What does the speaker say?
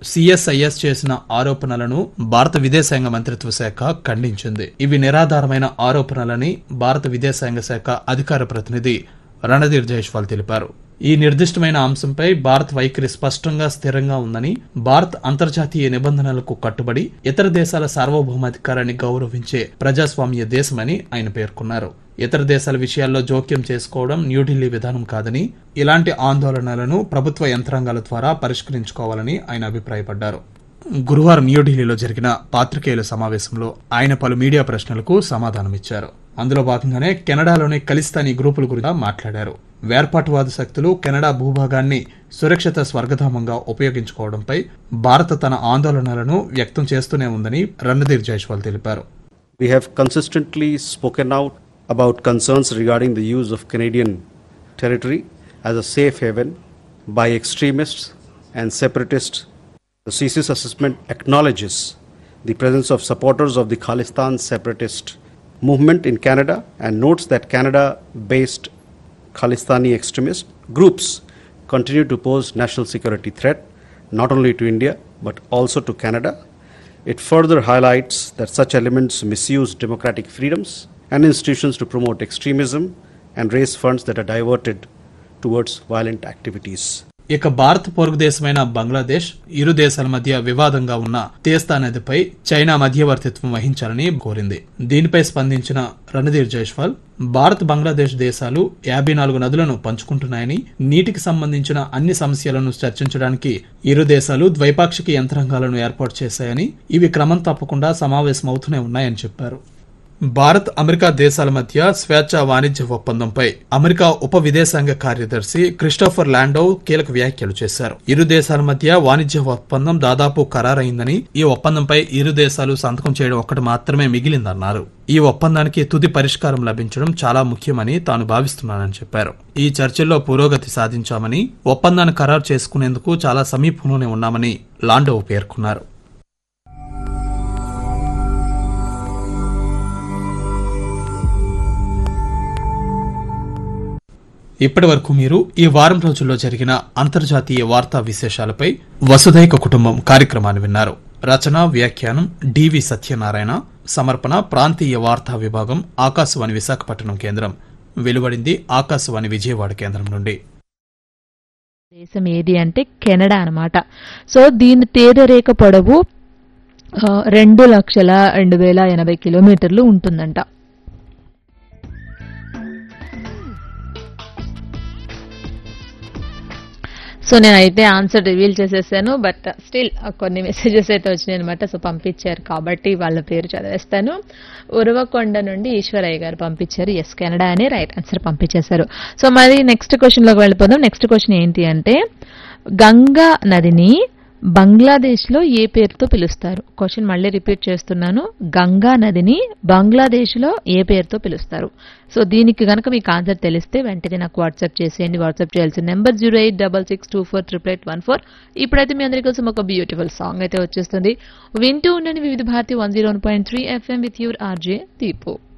సిఎస్ఐఎస్ చేసిన ఆరోపణలను భారత విదేశాంగ మంత్రిత్వ శాఖ ఖండించింది ఇవి నిరాధారమైన ఆరోపణలని భారత విదేశాంగ శాఖ అధికార ప్రతినిధి రణధీర్ జైష్వాల్ తెలిపారు ఈ నిర్దిష్టమైన అంశంపై భారత్ వైఖరి స్పష్టంగా స్థిరంగా ఉందని భారత్ అంతర్జాతీయ నిబంధనలకు కట్టుబడి ఇతర దేశాల సార్వభౌమాధికారాన్ని గౌరవించే ప్రజాస్వామ్య దేశమని ఆయన పేర్కొన్నారు ఇతర దేశాల విషయాల్లో జోక్యం చేసుకోవడం న్యూఢిల్లీ విధానం కాదని ఇలాంటి ఆందోళనలను ప్రభుత్వ యంత్రాంగాల ద్వారా పరిష్కరించుకోవాలని ఆయన అభిప్రాయపడ్డారు గురువారం న్యూఢిల్లీలో జరిగిన పాత్రికేయుల సమావేశంలో ఆయన పలు మీడియా ప్రశ్నలకు సమాధానమిచ్చారు అందులో భాగంగానే కెనడాలోని ఖలిస్తానీ గ్రూపుల గురించి మాట్లాడారు వేర్పాటువాద శక్తులు కెనడా భూభాగాన్ని సురక్షిత స్వర్గధామంగా ఉపయోగించుకోవడంపై భారత్ తన ఆందోళనలను వ్యక్తం చేస్తూనే ఉందని రణధీర్ జైష్వాల్ తెలిపారు We have consistently spoken out about concerns regarding the use of Canadian territory as a safe haven by extremists and separatists. The CC's assessment acknowledges the presence of supporters of the Khalistan separatist movement in Canada and notes that Canada based Khalistani extremist groups continue to pose national security threat not only to India but also to Canada. It further highlights that such elements misuse democratic freedoms and institutions to promote extremism and raise funds that are diverted towards violent activities. ఇక భారత్ పొరుగు దేశమైన బంగ్లాదేశ్ ఇరు దేశాల మధ్య వివాదంగా ఉన్న తేస్తా నదిపై China మధ్యవర్తిత్వం వహించాలని కోరింది దీనిపై స్పందించిన రణధీర్ జైష్వాల్ భారత్ బంగ్లాదేశ్ దేశాలు యాభై నాలుగు నదులను పంచుకుంటున్నాయని నీటికి సంబంధించిన అన్ని సమస్యలను చర్చించడానికి ఇరు దేశాలు ద్వైపాక్షిక యంత్రాంగాలను ఏర్పాటు చేశాయని ఇవి క్రమం తప్పకుండా సమావేశమవుతూనే ఉన్నాయని చెప్పారు భారత్ అమెరికా దేశాల మధ్య స్వేచ్ఛ వాణిజ్య ఒప్పందంపై అమెరికా ఉప విదేశాంగ కార్యదర్శి క్రిస్టోఫర్ ల్యాండో కీలక వ్యాఖ్యలు చేశారు ఇరు దేశాల మధ్య వాణిజ్య ఒప్పందం దాదాపు ఖరారైందని ఈ ఒప్పందంపై ఇరు దేశాలు సంతకం చేయడం ఒక్కటి మాత్రమే మిగిలిందన్నారు ఈ ఒప్పందానికి తుది పరిష్కారం లభించడం చాలా ముఖ్యమని తాను భావిస్తున్నానని చెప్పారు ఈ చర్చల్లో పురోగతి సాధించామని ఒప్పందాన్ని ఖరారు చేసుకునేందుకు చాలా సమీపంలోనే ఉన్నామని లాండో పేర్కొన్నారు ఇప్పటి వరకు మీరు ఈ వారం రోజుల్లో జరిగిన అంతర్జాతీయ వార్తా విశేషాలపై వసుధైక కుటుంబం కార్యక్రమాన్ని విన్నారు రచన వ్యాఖ్యానం డివి సత్యనారాయణ సమర్పణ ప్రాంతీయ వార్తా విభాగం ఆకాశవాణి విశాఖపట్నం కేంద్రం వెలువడింది ఆకాశవాణి విజయవాడ కేంద్రం నుండి దేశం ఏది అంటే కెనడా అన్నమాట సో దీని తీరరేఖ పొడవు ఆ, రెండు లక్షల రెండు వేల ఎనభై కిలోమీటర్లు ఉంటుందంట సో నేనైతే ఆన్సర్ రివీల్ చేసేసాను బట్ స్టిల్ కొన్ని మెసేజెస్ అయితే వచ్చినాయి అనమాట సో పంపించారు కాబట్టి వాళ్ళ పేరు చదివేస్తాను ఉరవకొండ నుండి ఈశ్వరయ్య గారు పంపించారు ఎస్ కెనడా అనే రైట్ ఆన్సర్ పంపించేశారు సో మరి నెక్స్ట్ క్వశ్చన్లోకి వెళ్ళిపోదాం నెక్స్ట్ క్వశ్చన్ ఏంటి అంటే గంగా నదిని బంగ్లాదేశ్లో ఏ పేరుతో పిలుస్తారు క్వశ్చన్ మళ్ళీ రిపీట్ చేస్తున్నాను గంగా నదిని బంగ్లాదేశ్లో ఏ పేరుతో పిలుస్తారు సో దీనికి కనుక మీకు ఆన్సర్ తెలిస్తే వెంటనే నాకు వాట్సాప్ చేసేయండి వాట్సాప్ చేయాల్సిన number zero eight double six two four triple eight one four ఇప్పుడైతే మీ అందరి కోసం ఒక బ్యూటిఫుల్ సాంగ్ అయితే వచ్చేస్తుంది వింటూ ఉండండి Vividh Bharati one zero one point three FM with your RJ Deepu